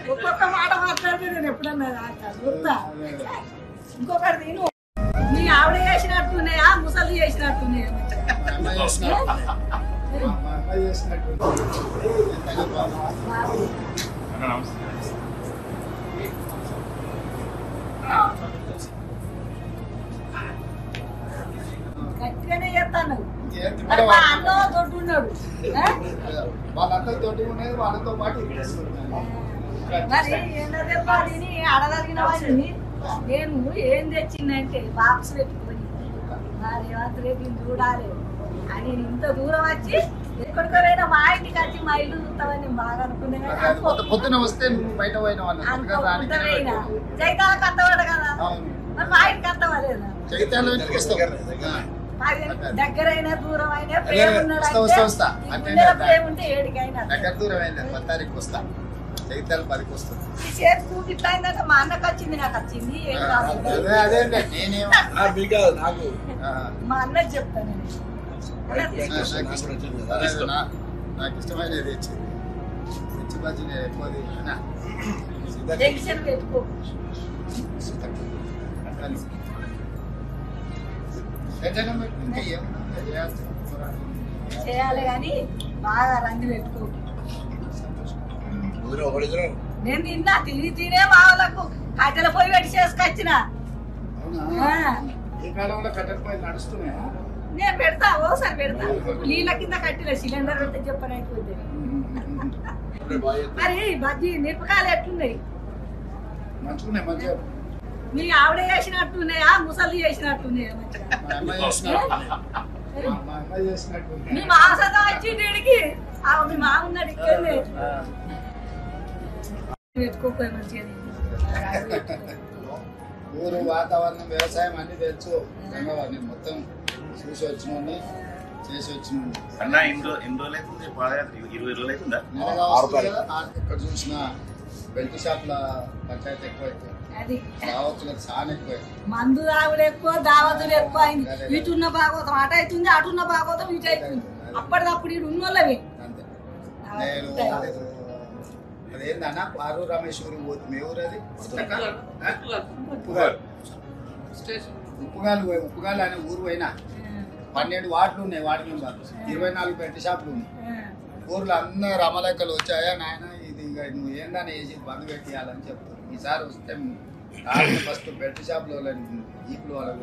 ఒక్కొక్క మాట మాట్లాడితే నేను ఎప్పుడన్నా గుర్తా ఇంకొకటి నేను నీ ఆవిడ చేసినట్టున్నాయా ముసలి చేసినట్టున్నాయా మా అమ్మాయి చేసినట్టు మా అమ్మాయి చేసినట్టు ఎంతగా బాగుంది. గట్టిగానే చేస్తాను ఇంకేంటి మరి మరి మా అన్న దొడ్డున్నాడు ఆ? వాళ్ళంతా తోటి ఉన్నది వాళ్ళతో పాటు ఇక్కడ వస్తున్నారు. మరి ఏంటో చెప్పాలి అడగలిగిన వాడిని నేను ఏం తెచ్చిందంటే బాక్స్ పెట్టుకొని మా రేవంత్ రెడ్డిని చూడాలి అని ఇంత దూరం వచ్చి ఎక్కడికైనా మా ఇంటికి వచ్చి మా ఇల్లు చూస్తామని నేను బాగా అనుకున్నాను కానీ అది పొద్దు- పొద్దున వస్తే నువ్వు బయట పోయిన వాళ్ళు అనుకోకుండా పోయినా జైతాలకు అంతవాడు కదా అవును మరి మా ఇంటికి అంతవాలేదా చైతాన్లో ఇంటికి వస్తావు ఆ. మరి దగ్గరైనా దూరం అయినా అదే, ప్రేమ ఉన్నాడు వస్తా, అంటే వస్తా, వస్తా. ఈ అంటే గుండెలో నా- ప్రేమ ఉంటే ఏడికైనా దగ్గర దూరం అయింది పది తారీఖు వస్తా చైతాలు పదికి వస్తుంది ఈ చేతి ఇట్లా అయిందంటే మా అన్నకు వచ్చింది నాకు వచ్చింది ఏం కాదు అదే అదే అండి నేనేం మీకు కాదు నాకు ఆ, మా అన్నకి చెప్తాను నేను అలా తీసుకో. నాకు ఇష్టం- అదే నా- నాకు ఇష్టమైనది తెచ్చింది తెచ్చి బజ్జీ నేను ఎక్కువ తిన్నా. సీతా జంక్షన్ పెట్టుకో సీతా కలిసి. పెట్టడం పెట్టు. ఇంకా ఏముంది? చేయాల్సి పోరాటం. చేయాలి కానీ బాగా రంగు పెట్టుకో సంతోషం. ఊరు ఒకరిద్దరు నేను తిన్నా తిని తినే మా వాళ్ళకు కట్టెల పొయ్యి పెట్టి చేసుకొచ్చిన అవునా ఆ, ఈ కాలంలో కట్టెలపై నడుస్తున్నాయా నేను పెడతా ఓసారి పెడతా నీళ్ళ కింద కట్టిన సిలిండర్ పెడితే చెప్పని అయిపోతుంది ఇప్పుడే బాగా చేస్తారు. మరి బజ్జీ మిరపకాయలు ఎట్లున్నాయి మంచుకున్నాయి మంచిగా మీ ఆవిడ చేసినట్టున్నాయా ముసలి చేసినట్టున్నాయా మంచిగా మా అమ్మాయి చేసినట్టు మా మా అమ్మాయి చేసినట్టు మీ మాసత వచ్చి వీడికి ఆ మీ మామ ఉన్నాడు ఇక్కడనే పెట్టుకోపోయి మంచిగా ఊరు వాతావరణం వ్యవసాయం అన్ని తెలుసు రంగవారిని మొత్తం చూసి వచ్చినండి చేసి వచ్చినండి అన్న ఎన్ని రోజు ఎన్ని రోజులు అవుతుంది పాదయాత్ర ఇరవై రోజులు అవుతుందా నెలగా వస్తుంది కదా నాకు ఎక్కడ చూసినా బెల్ట్ షాప్ల పంచాయతీ ఎక్కువ అవుతుంది అది దావతులకు చాలా ఎక్కువ అవుతుంది మందు తాగుడు ఎక్కువ దావతులు ఎక్కువ అయింది ఇటున్న భాగవతం అటు అవుతుంది అటున్న భాగవతం ఇటు అవుతుంది అప్పటికప్పుడు ఇటు ఉన్నోళ్ళవి అంతే నేను అదేందన్నా పారు రామేశ్వరి పోతుంది ఏ ఊరు అది ఉప్పుగాలు ఉప్పుగాలు పోయి- ఉప్పుగాలు అనే ఊరు పోయినా పన్నెండు వార్డులు ఉన్నాయి వార్డు మెంబర్ ఇరవై నాలుగు బెల్ట్ షాపులు ఉన్నాయి ఊర్లో అందరు అమలెక్కలు వచ్చాయా నాయన ఇది ఇక నువ్వు ఏందని వేసి బంద్ పెట్టేయాలని చెప్తారు ఈసారి వస్తే ఫస్ట్ బెల్ట్ షాప్లో ఈపులు వాళ్ళకు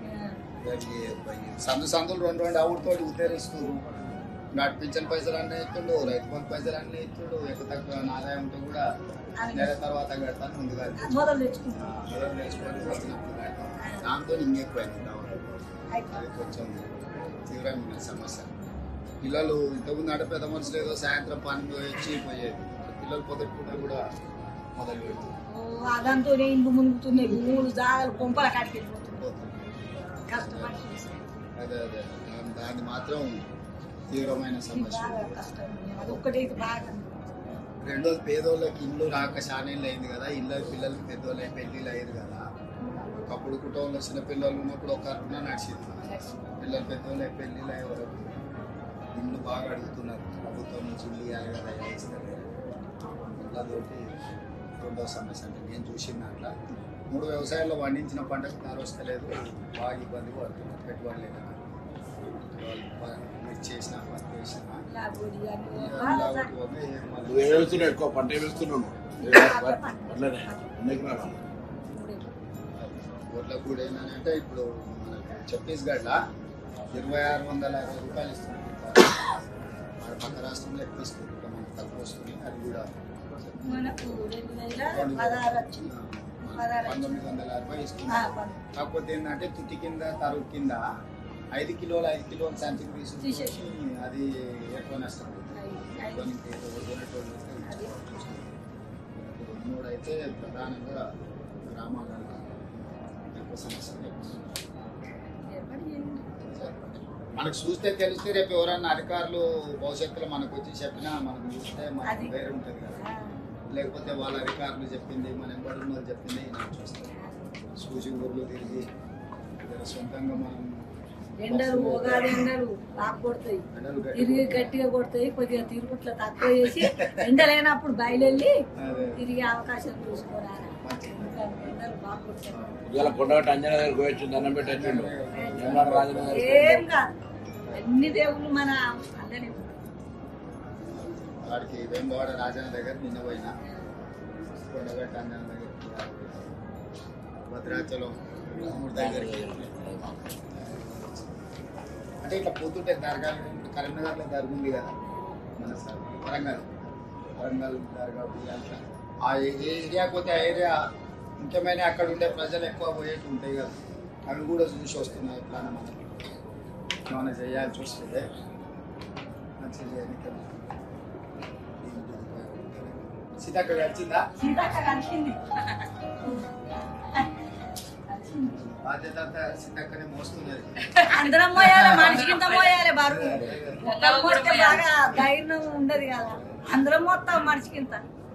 సందు సందులు రెండు రెండు అవుడితోటి ఉత్తేరిస్తారు నాటి పింఛన్ పైసలు అన్నీ ఇస్తుండు రైతు బంధు పైసలు అన్నీ ఇస్తుండు ఎక్కువ తక్కువ ఆదాయం ఉంటే కూడా నెల తర్వాత కడతాను ముందుగా మొదలు తెచ్చుకుంటాం ఆ, మొదలు నేర్చుకొని వచ్చినప్పుడు కడతాను. దాంతో ఇంకెక్కువైంది కావాలి అది కొంచెం తీవ్రమైన సమస్య పిల్లలు ఇంతకుముందు అంటే పెద్ద మనుషులు ఏదో సాయంత్రం పని పోయి వచ్చి పోయేది పిల్లలు పొద్దుట పూట కూడా మొదలు పెడుతుంది అదంతో ఇండ్లు మునుగుతున్నాయి భూములు జాగలు కొంపల కాడికి వెళ్ళిపోతున్నాయి కష్టపడి చూసి. అదే అదే దాన్ని- దాన్ని మాత్రం తీవ్రమైన సమస్య బాగా కష్టం అది ఒక్కటే ఇది బాగా రెండోది పేదోళ్ళకి ఇల్లు రాక చానేళ్ళు అయింది కదా ఇళ్ళ పిల్లలకి పెద్దోళ్ళు అయి పెళ్ళిళ్ళు అయ్యారు కదా ఒకప్పుడు కుటుంబంలో చిన్న పిల్లలు ఉన్నప్పుడు ఒక అరుణ నడిచింది పిల్లలు పెద్దోళ్ళు అయి పెళ్ళిళ్ళు అయ్యే వరకు ఇల్లు బాగా అడుగుతున్నారు ప్రభుత్వం నుంచి ఇల్లు ఇవ్వాలి కదా ఇలా ఇస్తారు అదొకటి రెండో సమస్య అంటే నేను చూసిన దాంట్లో మూడు వ్యవసాయాల్లో పండించిన పంటకు ధర వస్తలేదు బాగా ఇబ్బంది పడుతున్నారు పెట్టుబడి లేక వాళ్ళు ప- మిర్చి చేసిన పత్తి వేసిన లాగోడి అని లావుకి పోతే ఏం మళ్ళీ నువ్వు ఏం వేస్తున్నావు ఎక్కువ పంట ఏం వేస్తున్నావు అట్లనే ఎన్ని ఎకరాలు ఓట్ల కూడా ఏంటంటే ఇప్పుడు మనకి ఛత్తీస్గఢ్లో ఇరవై ఆరు వందల అరవై రూపాయలు ఇస్తుంది మన పక్క రాష్ట్రంలో ఎక్కువ ఇస్తుంది ఇక్కడ మనకు తక్కువ వస్తుంది అది కూడా మనకు రెండు వేల పదహారు వచ్చింది పదహారు వచ్చింది పంతొమ్మిది వందల అరవై ఇస్తుంది ఆ, పద- కాకపోతే ఏంటంటే తుట్టి కింద తరువు కింద ఐదు కిలోలు ఐదు కిలోలు సంచికి తీసేసి. తీసుకొచ్చి అది ఎక్కువ నష్టం ఐదు- ఐదు. కొన్ని కొనేటోళ్ళు అయితే మూడు అయితే ప్రధానంగా గ్రామాలలో ఎక్కువ సమస్యలు ఎక్కువ. ఏర్పాటు చేయండి. మనకు చూస్తే తెలిస్తే రేపు ఎవరన్నా అధికారులు భవిష్యత్తులో మనకు వచ్చి చెప్పినా మనకు చూస్తే మనకు అది. వేరే ఉంటుంది కదా ఆ, లేకపోతే వాళ్ళ అధికారులు చెప్పింది మన ఎంబడి ఉన్నది చెప్పింది మనం చూస్తాం చూసి ఊర్లో తిరిగి జర సొంతంగా మనం ఎండలు ఉగాది ఎండలు బాగా కొడతాయి ఎండలు గట్టిగా తిరిగి గట్టిగా కొడతాయి కొద్దిగా తిరుగుట్ల తక్కువ చేసి ఎండలేనప్పుడు బయలుదేరి అదే. తిరిగే అవకాశం చూసుకోరారా ఇంకా ఎండలు బాగా కొడతాయి ఇవాళ కొండగట్ట అంజనా దగ్గరికి పోయి వచ్చి దండం పెట్టి వచ్చిండు జన్మల రాజన్న ఏం కాదు అన్ని దేవుళ్ళు మన అందరి వాడికి వేమవాడ రాజన్న దగ్గర నిన్న పోయినా కొండగట్ట అంజన దగ్గరికి భద్రాచలం రాముడి దగ్గరికి అంటే ఇట్లా పోతుంటే దర్గా కరీంనగర్లో దర్గా ఉంది కదా మన సార్ వరంగల్ వరంగల్ దర్గా ఉంది అట్లా ఆ ఏ ఏ ఏరియాకి పోతే ఆ ఏరియా ముఖ్యమైన అక్కడ ఉండే ప్రజలు ఎక్కువ పోయేట్టు ఉంటాయి కదా అవి కూడా చూసి వస్తున్నాయి ఎట్లా మనం ఏమైనా చేయాల్సి వస్తుంది మంచిగా చేయడానికి సీతక్క వచ్చిందా సీతక్క కలిసింది బాధ్యత అంతా సీతక్కనే మోస్తున్నది అందరం మోయాలి మనిషికింత మోయాలి బరువు ఒకరు మోస్తే బాగా ధైర్యం ఉండదు కదా అందరం మొత్తం మనిషికింత